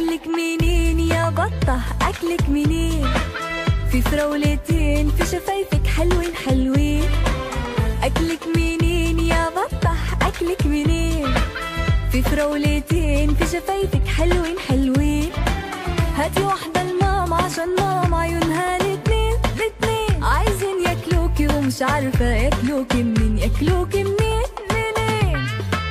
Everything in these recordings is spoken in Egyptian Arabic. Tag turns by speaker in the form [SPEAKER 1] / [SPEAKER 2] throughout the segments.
[SPEAKER 1] أكلك منين يا بطة أكلك منين في فراولتين في شفايفك حلوين حلوين أكلك منين يا بطة أكلك منين في فراولتين في شفايفك حلوين حلوين هاتي واحدة لماما عشان ماما عيونها الاتنين الاتنين عايزين ياكلوكي ومش عارفة ياكلوكي منين ياكلوكي منين منين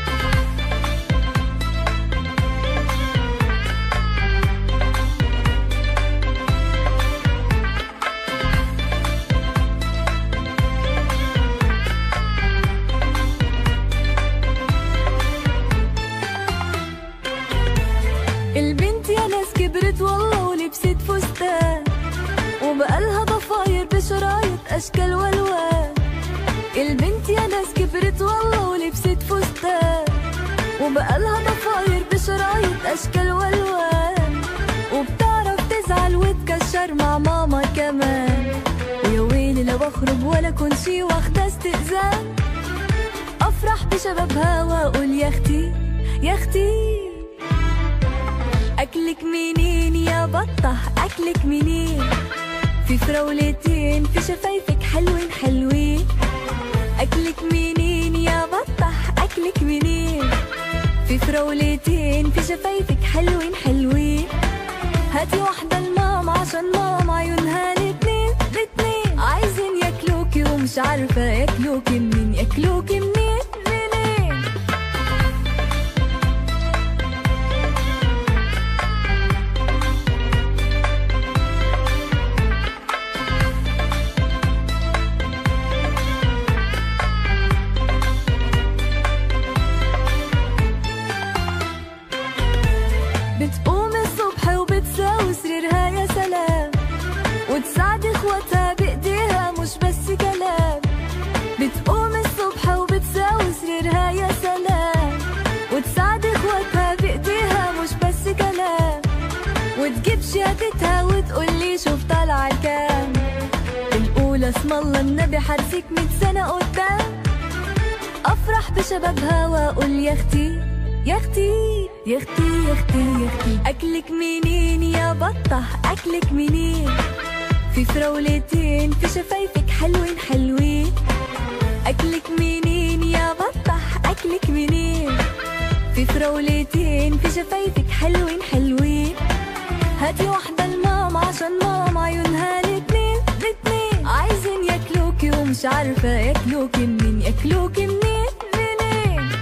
[SPEAKER 1] البنت يا ناس كبرت والله ولبست فستان وبقالها ضفاير بشرايط اشكال والوان البنت يا ناس كبرت والله ولبست فستان وبقالها ضفاير بشرايط اشكال والوان وبتعرف تزعل وتكشر مع ماما كمان ويا ويلي لو اخرج ولا كون شي واخده استئذان افرح بشبابها واقول يا اختي يا اختي أكلك منين يا بطة أكلك منين في فراولتين في شفايفك حلوين حلوين أكلك منين يا بطة أكلك منين في فراولتين في شفايفك حلوين حلوين هاتي واحدة لماما عشان ماما عيونها الاتنين الاتنين عايزين ياكلوكي ومش عارفة ياكلوكي منين ياكلوكي منين منين بتقوم الصبح وبتساوي سريرها يا سلام وتساعد اخواتها بايديها مش بس كلام بتقوم الصبح وبتساوي سريرها يا سلام وتساعد اخواتها بايديها مش بس كلام وتجيب شهادتها وتقولي شوف طالعة كام الأولى اسم الله النبي حارسك مية سنة قدام افرح بشبابها واقول يا اختي يا اختي يا اختي يا اختي يا اختي اكلك منين يا بطه اكلك منين في فراولتين في شفايفك حلوين حلوين اكلك منين يا بطه اكلك منين في فراولتين في شفايفك حلوين حلوين هاتي واحدة لماما عشان ماما عيونها الاتنين الاتنين عايزين ياكلوكي ومش عارفة ياكلوكي منين ياكلوكي منين منين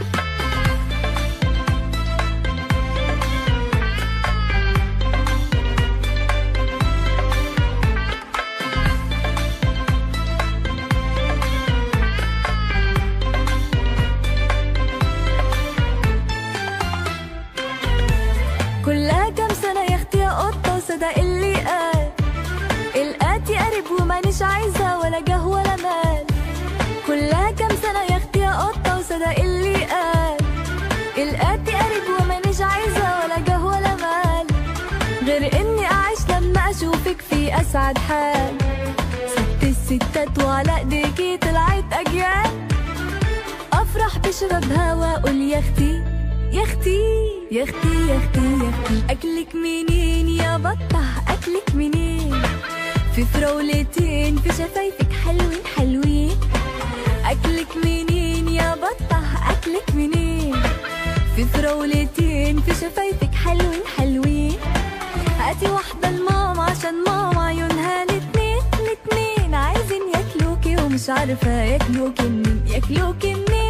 [SPEAKER 1] كلها كام سنة يا اختي يا قطة وصدق اللي قال القاتي قرب ومانيش عايزة ولا جه ولا مال كلها كام سنة يا اختي يا قطة وصدق اللي قال القاتي قرب ومانيش عايزة ولا جه ولا مال غير اني اعيش لما اشوفك في اسعد حال ست الستات وعلى ايديكي طلعت اجيال افرح بشبابها واقول يا اختي يا اختي يا اختي يا اختي يا اختي اكلك منين يا بطه اكلك منين في فراولتين في شفايفك حلوين حلوين اكلك منين يا بطه اكلك منين في فراولتين في شفايفك حلوين حلوين هاتي واحدة لماما عشان ماما عيونها الاتنين الاتنين عايزين ياكلوكي ومش عارفة ياكلوكي منين ياكلوكي منين